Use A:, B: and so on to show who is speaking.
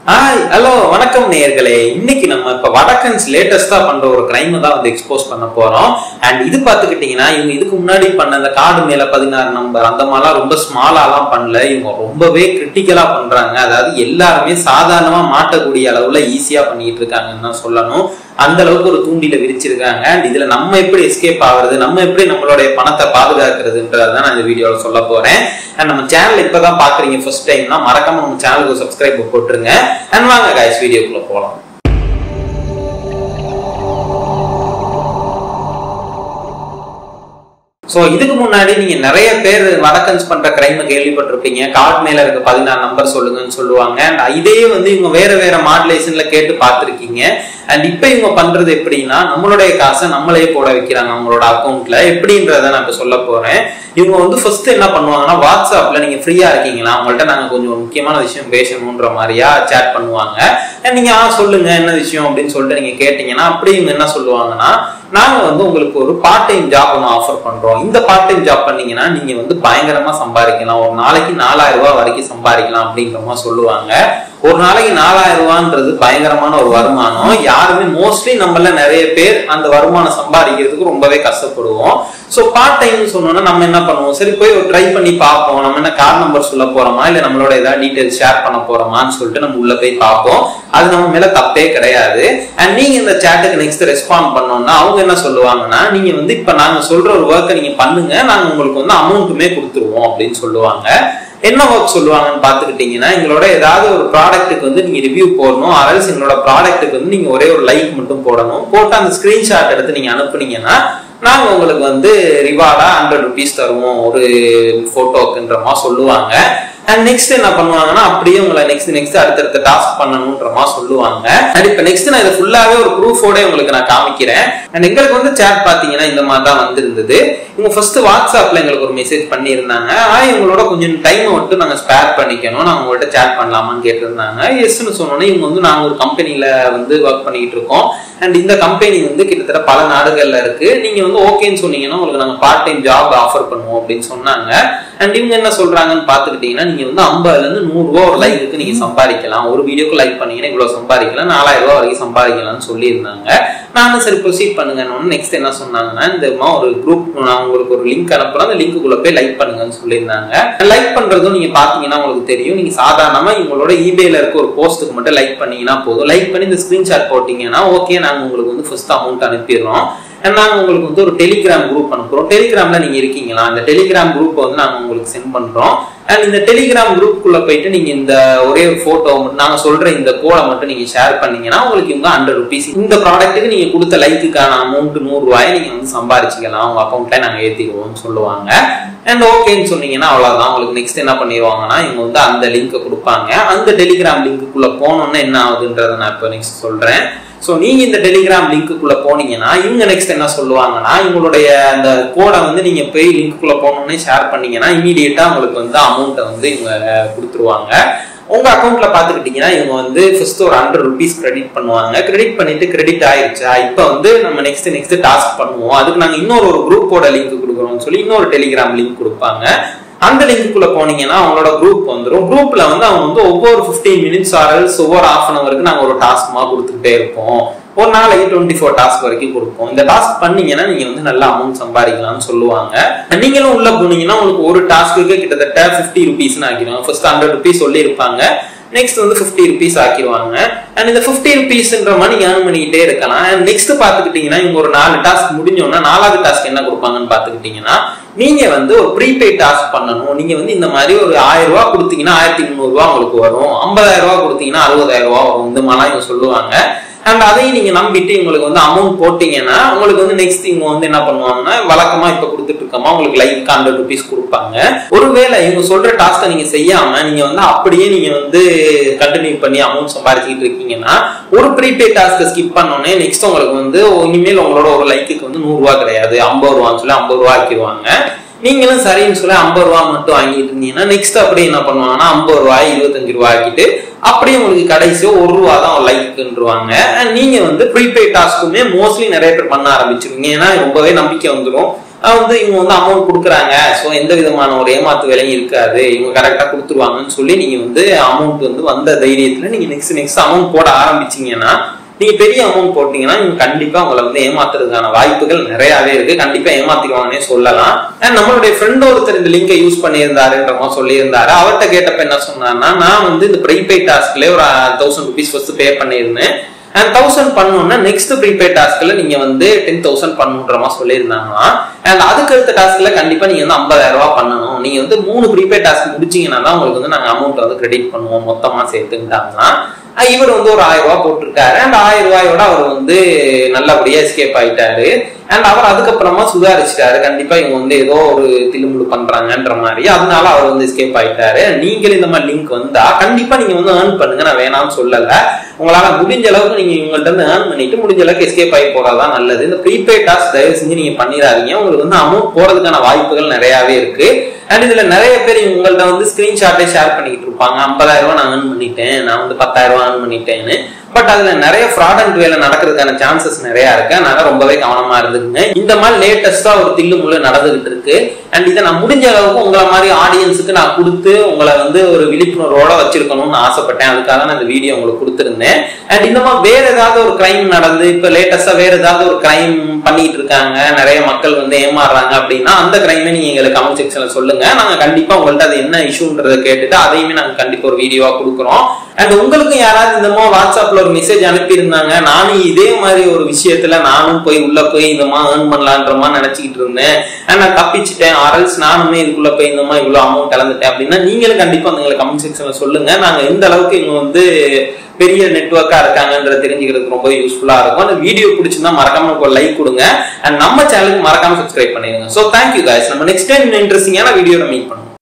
A: hi hello வணக்கம் நேயர்களே இன்னைக்கு நம்ம இப்ப வடக்கன்ஸ் லேட்டஸ்டா பண்ற ஒரு கிரைம் தான் வந்து எக்ஸ்போஸ் பண்ண போறோம் அண்ட் இது பாத்துக்கிட்டீங்கன்னா இவங்க இதுக்கு முன்னாடி பண்ண அந்த கார்டு மேல பதினாறு நம்பர் அந்த மாதிரிலாம் ரொம்ப ஸ்மாலாலாம் பண்ணல இவங்க ரொம்பவே கிரிட்டிக்கலா பண்றாங்க அதாவது எல்லாருமே சாதாரணமா மாட்டக்கூடிய அளவுல ஈஸியா பண்ணிட்டு இருக்காங்கன்னு தான் சொல்லணும் அந்த அளவுக்கு ஒரு தூண்டில விரிச்சிருக்காங்க அண்ட் இதுல நம்ம எப்படி எஸ்கேப் ஆகுறது நம்ம எப்படி நம்மளுடைய பணத்தை பாதுகாக்கிறதுன்றதான் நான் இந்த வீடியோல சொல்ல போறேன் அண்ட் நம்ம சேனல் இப்பதான் பாக்குறீங்க ஃபர்ஸ்ட் டைம்னா மறக்காம நம்ம சேனலுக்கு சப்ஸ்கிரைப் போட்டுருங்க அண்ட் வாங்க கைஸ் வீடியோக்குள்ள போலாம் ஸோ இதுக்கு முன்னாடி நீங்க நிறைய பேர் வடக்கன்ஸ் பண்ற கிரைம் கேள்விப்பட்டிருப்பீங்க கார்டு மேல இருக்க பதினாறு நம்பர் சொல்லுங்கன்னு சொல்லுவாங்க அண்ட் இதே வந்து இவங்க வேற வேற மாடுலேஷன்ல கேட்டு பார்த்துருக்கீங்க அண்ட் இப்போ இவங்க பண்றது எப்படின்னா நம்மளுடைய காசை நம்மளே போட வைக்கிறாங்க அவங்களோட அக்கௌண்ட்ல எப்படின்றத நான் இப்போ சொல்ல போறேன் இவங்க வந்து ஃபர்ஸ்ட் என்ன பண்ணுவாங்கன்னா வாட்ஸ்அப்ல நீங்க ஃப்ரீயா இருக்கீங்களா அவங்கள்ட்ட நாங்க கொஞ்சம் முக்கியமான விஷயம் பேசணுன்ற மாதிரியா சேட் பண்ணுவாங்க And நீங்க ஆ சொல்லுங்க என்ன விஷயம் அப்படின்னு சொல்லிட்டு நீங்க கேட்டீங்கன்னா அப்படி இவங்க என்ன சொல்லுவாங்கன்னா நாங்க வந்து உங்களுக்கு ஒரு பார்ட் டைம் ஜாப் ஒன்று ஆஃபர் பண்றோம் இந்த பார்ட் டைம் ஜாப் பண்ணீங்கன்னா நீங்க வந்து பயங்கரமா சம்பாதிக்கலாம் ஒரு நாளைக்கு நாலாயிரம் ரூபாய் வரைக்கும் சம்பாதிக்கலாம் அப்படிங்கிற மாதிரி சொல்லுவாங்க ஒரு நாளைக்கு நாலாயிரம் ரூபான்றது பயங்கரமான ஒரு வருமானம் யாருமே மோஸ்ட்லி நம்மள நிறைய பேர் அந்த வருமானம் சம்பாதிக்கிறதுக்கு ரொம்பவே கஷ்டப்படுவோம் ஸோ பார்ட் டைம்னு சொன்னோம்னா நம்ம என்ன பண்ணுவோம் சரி போய் ஒரு ட்ரை பண்ணி பார்ப்போம் நம்ம என்ன கார்டு நம்பர் சொல்ல போறோமா இல்ல நம்மளோட ஏதாவது டீடைல்ஸ் ஷேர் பண்ண போறோமான்னு சொல்லிட்டு நம்ம உள்ள போய் பார்ப்போம் அது நம்ம மேல தப்பே கிடையாது அண்ட் நீங்க இந்த சேட்டுக்கு நெக்ஸ்ட் ரெஸ்பாண்ட் பண்ணோம்னா அவங்க என்ன சொல்லுவாங்கன்னா நீங்க வந்து இப்ப நாங்க சொல்ற ஒரு ஒர்க்கை நீங்க பண்ணுங்க நாங்க உங்களுக்கு வந்து அமௌண்ட்டுமே கொடுத்துருவோம் அப்படின்னு சொல்லுவாங்க என்ன ஒர்க் சொல்லுவாங்கன்னு பாத்துக்கிட்டீங்கன்னா எங்களோட ஏதாவது ஒரு ப்ராடக்ட்டுக்கு வந்து நீங்க ரிவ்யூ போடணும் அரல்ஸ் எங்களோட ப்ராடக்ட்டுக்கு வந்து நீங்க ஒரே ஒரு லைக் மட்டும் போடணும் போட்டு அந்த ஸ்கிரீன்ஷாட் எடுத்து நீங்க அனுப்புனீங்கன்னா நாங்க உங்களுக்கு வந்து ரிவார்டா ஹண்ட்ரட் ருபீஸ் தருவோம் ஒரு போட்டோக்குன்ற மாதிரி சொல்லுவாங்க அண்ட் நெக்ஸ்ட் என்ன பண்ணுவாங்கன்னா அப்படியே உங்களை நெக்ஸ்ட் நெக்ஸ்ட் அடுத்தடுத்த டாஸ்க் பண்ணணுன்ற மாதிரி சொல்லுவாங்க அண்ட் இப்போ நெக்ஸ்ட் நான் இதை ஃபுல்லாவே ஒரு ப்ரூஃபோட உங்களுக்கு நான் காமிக்கிறேன் அண்ட் எங்களுக்கு வந்து சேட் பாத்தீங்கன்னா இந்த மாதிரி தான் வந்திருந்தது இவங்க ஃபர்ஸ்ட் வாட்ஸ்அப்ல எங்களுக்கு ஒரு மெசேஜ் பண்ணியிருந்தாங்க ஆ இவங்களோட கொஞ்சம் டைம் மட்டும் நாங்க ஸ்பேர் பண்ணிக்கணும் நாங்க உங்கள்கிட்ட சேட் பண்ணலாமான்னு கேட்டிருந்தாங்க எஸ்ன்னு சொன்னோன்னே இவங்க வந்து நாங்க ஒரு கம்பெனில வந்து ஒர்க் பண்ணிட்டு இருக்கோம் அண்ட் இந்த கம்பெனி வந்து கிட்டத்தட்ட பல நாடுகள்ல இருக்கு நீங்க வந்து ஓகேன்னு சொன்னீங்கன்னா உங்களுக்கு நாங்க பார்ட் டைம் ஜாப் ஆஃபர் பண்ணுவோம் அப்படின்னு சொன்னாங்க அண்ட் இவங்க என்ன சொல்றாங்கன்னு பாத்துக்கிட்டீங்கன்னா நீங்க வந்து ஐம்பதுல இருந்து நூறு ரூபா ஒரு லைக்கு நீங்க சம்பாதிக்கலாம் ஒரு வீடியோக்கு லைக் பண்ணீங்கன்னா இவ்வளவு சம்பாதிக்கலாம் நாலாயிரம் ரூபாய் வரைக்கும் சம்பாதிக்கலாம்னு சொல்லியிருந்தாங்க நானும் சரி ப்ரொசீட் பண்ணுங்கன்னு நெக்ஸ்ட் என்ன சொன்னாங்கன்னா இந்த மாதிரி ஒரு குரூப் நான் உங்களுக்கு ஒரு லிங்க் அனுப்புறேன் அந்த லிங்க்குள்ள போய் லைக் பண்ணுங்கன்னு சொல்லியிருந்தாங்க லைக் பண்றதும் நீங்க பாத்தீங்கன்னா உங்களுக்கு தெரியும் நீங்க சாதாரணமா இவங்களோட இபேல இருக்க ஒரு போஸ்ட்டுக்கு மட்டும் லைக் பண்ணீங்கன்னா போதும் லைக் பண்ணி இந்த ஸ்கிரீன்ஷாட் போட்டீங்கன்னா ஓகே நாங்க உங்களுக்கு வந்து ஃபர்ஸ்ட் அமௌண்ட் அனுப்பிடுறோம் நாங்கள் உங்களுக்கு வந்து ஒரு டெலிகிராம் குரூப் அனுப்புறோம் டெலிகிராம்ல நீங்க இருக்கீங்களா அந்த டெலிகிராம் குரூப் வந்து நாங்கள் உங்களுக்கு சென்ட் பண்றோம் அண்ட் இந்த டெலிகிராம் குரூப்புக்குள்ள போயிட்டு நீங்க இந்த ஒரே ஒரு போட்டோ மட்டும் நாங்க சொல்ற இந்த கோடை மட்டும் நீங்க ஷேர் பண்ணீங்கன்னா உங்களுக்கு இவங்க ஹண்ட்ரட் ருபீஸ் இந்த ப்ராடக்ட்டுக்கு நீங்க கொடுத்த லைக்குக்கான அமௌண்ட் நூறு ரூபாய் நீங்க வந்து சம்பாரிச்சிக்கலாம் உங்க அக்கௌண்ட்ல நாங்க ஏத்திக்குவோம்னு சொல்லுவாங்க அண்ட் ஓகேன்னு சொன்னீங்கன்னா அவ்வளவுதான் உங்களுக்கு நெக்ஸ்ட் என்ன பண்ணிடுவாங்கன்னா இவங்க வந்து அந்த லிங்கை கொடுப்பாங்க அந்த டெலிகிராம் லிங்க்குள்ள போனோம்னா என்ன ஆகுதுன்றதை நான் இப்போ நெக்ஸ்ட் சொல்றேன் ஸோ நீங்க இந்த டெலிகிராம் லிங்க்குள்ள போனீங்கன்னா இவங்க நெக்ஸ்ட் என்ன சொல்லுவாங்கன்னா இவங்களுடைய அந்த கோடை வந்து நீங்க போய் லிங்க்குள்ள போனோன்னே ஷேர் பண்ணீங்கன்னா இமீடியட்டா உங்களுக்கு வந்து அமௌண்ட்டை வந்து இவங்க கொடுத்துருவாங்க உங்க அக்கௌண்ட்ல பாத்துக்கிட்டீங்கன்னா இவங்க வந்து ஃபர்ஸ்ட் ஒரு ஹண்ட்ரட் ருபீஸ் கிரெடிட் பண்ணுவாங்க கிரெடிட் பண்ணிட்டு கிரெடிட் ஆயிடுச்சா இப்போ வந்து நம்ம நெக்ஸ்ட் நெக்ஸ்ட் டாஸ்க் பண்ணுவோம் அதுக்கு நாங்க இன்னொரு ஒரு குரூப்போட லிங்க் கொடுக்குறோம்னு சொல்லி இன்னொரு டெலிகிராம் லிங்க் கொடுப்பாங்க அந்த லிங்க்குள்ள போனீங்கன்னா அவங்களோட குரூப் வந்துடும் குரூப்ல வந்து அவங்க வந்து ஒவ்வொரு பிப்டீன் மினிட்ஸ் ஆர்எல்ஸ் ஒவ்வொரு ஹாஃப் அன் அவருக்கு நாங்க ஒரு டாஸ்க்மா கொடுத்துக்கிட்டே இருப்போம் ஒரு நாளைக்கு டுவெண்ட்டி ஃபோர் டாஸ்க் வரைக்கும் கொடுப்போம் இந்த டாஸ்க் பண்ணீங்கன்னா நீங்க வந்து நல்ல அமௌண்ட் சம்பாதிக்கலாம்னு சொல்லுவாங்க நீங்களும் உள்ள போனீங்கன்னா உங்களுக்கு ஒரு டாஸ்க்கு கிட்டத்தட்ட ஃபிஃப்டி ருபீஸ்னு ஆக்கிடுவாங்க ஃபர்ஸ்ட் ஹண்ட்ரட் ருபீஸ் சொல்லியிருப்பாங்க நெக்ஸ்ட் வந்து ஃபிஃப்டி ருபீஸ் ஆக்கிடுவாங்க அண்ட் இந்த ஃபிஃப்டி ருபீஸ்ன்ற மாதிரி நீங்க ஏர்ன் பண்ணிக்கிட்டே இருக்கலாம் அண்ட் நெக்ஸ்ட் பாத்துக்கிட்டீங்கன்னா இவங்க ஒரு நாலு டாஸ்க் முடிஞ்சோன்னா நாலாவது டாஸ்க் என்ன கொடுப்பாங்கன்னு பாத்துக்கிட்டீங்கன்னா நீங்க வந்து ஒரு ப்ரீபெய்ட் டாஸ்க் பண்ணணும் நீங்க வந்து இந்த மாதிரி ஒரு ஆயிரம் ரூபாய் கொடுத்தீங்கன்னா ஆயிரத்தி முந்நூறு ரூபாய் உங்களுக்கு வரும் ஐம்பதாயிரம் ரூபாய் கொடுத்தீங்கன்னா அறுபதாயிரம் ரூபாய் வரும் இந்த மாதிரிலாம் இவங்க சொல்லுவாங்க அண்ட் அதையும் நீங்க நம்பிட்டு உங்களுக்கு வந்து அமௌண்ட் போட்டீங்கன்னா உங்களுக்கு வந்து நெக்ஸ்ட் இவங்க வந்து என்ன பண்ணுவாங்கன்னா வழக்கமா இப்ப கொடுத்துட்டு இருக்கோமா உங்களுக்கு லைக் ஹண்ட்ரட் ருபீஸ் கொடுப்பாங்க ஒருவேளை இவங்க சொல்ற டாஸ்க்கை நீங்க செய்யாம நீங்க வந்து அப்படியே நீங்க வந்து கண்டினியூ பண்ணி அமௌண்ட் சம்பாதிச்சுட்டு இருக்கீங்கன்னா ஒரு ப்ரீபெய்ட் டாஸ்க்கை ஸ்கிப் பண்ணோன்னே நெக்ஸ்ட் உங்களுக்கு வந்து இனிமேல் உங்களோட ஒரு லைக்குக்கு வந்து நூறு ரூபா கிடையாது ஐம்பது ரூபான்னு சொல்லி ஐம்பது ரூபா ஆக்கிடுவாங்க நீங்களும் சரின்னு சொல்லி ஐம்பது ரூபா மட்டும் வாங்கிட்டு இருந்தீங்கன்னா நெக்ஸ்ட் அப்படியே என்ன பண்ணுவாங்கன்னா ஐம்பது ரூபாய் இருபத்தஞ்சு ரூபாய் ஆக்கிட்டு அப்படியே உங்களுக்கு கடைசியோ ஒரு ரூபா தான் லைக்குன்றுவாங்க நீங்க வந்து ப்ரீபெய்ட் டாஸ்க்குமே மோஸ்ட்லி நிறைய பேர் பண்ண ஆரம்பிச்சிருவீங்க ஏன்னா ரொம்பவே நம்பிக்கை வந்துடும் அஹ் வந்து இவங்க வந்து அமௌண்ட் கொடுக்குறாங்க ஸோ எந்த விதமான ஒரு ஏமாத்து வேலையும் இருக்காது இவங்க கரெக்டாக கொடுத்துருவாங்கன்னு சொல்லி நீங்க வந்து அமௌண்ட் வந்து வந்த தைரியத்துல நீங்க நெக்ஸ்ட் நெக்ஸ்ட் அமௌண்ட் போட ஆரம்பிச்சீங்கன்னா நீங்க பெரிய அமௌண்ட் போட்டீங்கன்னா இவங்க கண்டிப்பா உங்களை வந்து ஏமாத்துறதுக்கான வாய்ப்புகள் நிறையவே இருக்கு கண்டிப்பா ஏமாத்திடுவாங்கன்னே சொல்லலாம் அண்ட் நம்மளுடைய ஃப்ரெண்ட் ஒருத்தர் இந்த லிங்கை யூஸ் பண்ணியிருந்தாருன்ற மாதிரி சொல்லியிருந்தாரு அவர்கிட்ட கேட்டப்ப என்ன சொன்னார்னா நான் வந்து இந்த ப்ரீபெய்ட் டாஸ்க்ல ஒரு தௌசண்ட் ருபீஸ் ஃபர்ஸ்ட் பே பண்ணியிருந்தேன் அண்ட் தௌசண்ட் பண்ணோம்னா நெக்ஸ்ட் ப்ரீபெய்ட் டாஸ்க்ல நீங்க வந்து டென் தௌசண்ட் பண்ணுன்ற மாதிரி சொல்லியிருந்தாங்களாம் அண்ட் அதுக்கு அடுத்த டாஸ்க்ல கண்டிப்பா நீங்க வந்து ஐம்பதாயிரம் ரூபாய் பண்ணணும் நீங்க வந்து மூணு ப்ரீபெய்ட் டாஸ்க் முடிச்சீங்கன்னா தான் உங்களுக்கு வந்து நாங்க அமௌண்ட் வந்து கிரெடிட் பண்ணுவோம் மொத்தமா சேர்த்துக்கிட்டாங்களாம் அஹ் இவர் வந்து ஒரு ஆயிரம் ரூபாய் போட்டிருக்காரு அண்ட் ஆயிரம் ரூபாயோட அவர் வந்து நல்லபடியா எஸ்கேப் ஆயிட்டாரு அண்ட் அவர் அதுக்கப்புறமா சுதாரிச்சிட்டாரு கண்டிப்பா இவங்க வந்து ஏதோ ஒரு தில்லுமுழு பண்றாங்கன்ற மாதிரி அதனால அவர் வந்து எஸ்கேப் ஆயிட்டாரு நீங்களும் இந்த மாதிரி லிங்க் வந்தா கண்டிப்பா நீங்க வந்து ஏர்ன் பண்ணுங்க நான் வேணாம்னு சொல்லல உங்களால முடிஞ்ச அளவுக்கு நீங்க இவங்கள்ட்ட இருந்து ஏர்ன் பண்ணிட்டு முடிஞ்ச அளவுக்கு எஸ்கேப் ஆகி போறதுதான் நல்லது இந்த ப்ரீபெய்ட் டாஸ்க் தயவு செஞ்சு நீங்க பண்ணிடாதீங்க உங்களுக்கு வந்து அமௌண்ட் போறதுக்கான வாய்ப்புகள் நிறையவே இருக்கு அண்ட் இதுல நிறைய பேர் உங்கள்ட்ட வந்து ஸ்கிரீன்ஷாட்டே ஷேர் பண்ணிக்கிட்டு இருப்பாங்க ஐம்பதாயிரம் ரூபாய் நான் ஏர்ன் பண்ணிட்டேன் நான் வந்து பத்தாயிரம் ரூபாய் ஏர்ன் பண்ணிட்டேன்னு பட் அதுல நிறைய ஃப்ராட் அண்ட் வேலை நடக்கிறதுக்கான சான்சஸ் நிறைய இருக்கு அதனால ரொம்பவே கவனமா இருந்துருங்க இந்த மாதிரி லேட்டஸ்டா ஒரு தில்லு முள்ளு நடந்துகிட்டு இருக்கு அண்ட் இதை நான் முடிஞ்ச அளவுக்கு உங்களை மாதிரி ஆடியன்ஸுக்கு நான் கொடுத்து உங்களை வந்து ஒரு விழிப்புணர்வோட வச்சிருக்கணும்னு ஆசைப்பட்டேன் அதுக்காக நான் இந்த வீடியோ உங்களுக்கு கொடுத்துருந்தேன் அண்ட் இந்த மாதிரி வேற ஏதாவது ஒரு கிரைம் நடந்து இப்ப லேட்டஸ்டா வேற ஏதாவது ஒரு கிரைம் பண்ணிட்டு இருக்காங்க நிறைய மக்கள் வந்து ஏமாறுறாங்க அப்படின்னா அந்த கிரைமே நீங்க எங்களுக்கு கமெண்ட் செக்ஷன்ல சொல்லுங்க நாங்க கண்டிப்பா உங்கள்ட்ட அது என்ன இஷ்யூன்றதை கேட்டுட்டு அதையுமே நாங்க கண்டிப்பா ஒரு வீடியோவா கொடுக்குறோம் அண்ட் உங்களுக்கு யாராவது இந்த மாதிரி வாட்ஸ்அப்ல ஒரு மெசேஜ் அனுப்பியிருந்தாங்க நானும் இதே மாதிரி ஒரு விஷயத்துல நானும் போய் உள்ள போய் இந்த மாதிரி ஏர்ன் பண்ணலான்ற மாதிரி நினைச்சுக்கிட்டு இருந்தேன் அண்ட் நான் தப்பிச்சிட்டேன் ஆரல்ஸ் நானுமே இதுக்குள்ள போய் இந்த மாதிரி இவ்வளவு அமௌண்ட் கலந்துட்டேன் அப்படின்னா நீங்களும் கண்டிப்பா வந்து எங்களுக்கு கமெண்ட் செக்ஷன்ல சொல்லுங்க நாங்க எந்த அளவுக்கு இங்க வந்து பெரிய நெட்ஒர்க்கா இருக்காங்கன்றத தெரிஞ்சுக்கிறதுக்கு ரொம்ப யூஸ்ஃபுல்லா இருக்கும் அந்த வீடியோ பிடிச்சிருந்தா மறக்காம ஒரு லைக் கொடுங்க அண்ட் நம்ம சேனலுக்கு மறக்காம சப்ஸ்கிரைப் பண்ணிடுங்க ஸோ தேங்க்யூ guys நம்ம நெக்ஸ்ட் டைம் இன்ட்ரெஸ்டிங்கான வீடியோல மீட் பண்ணுவோம்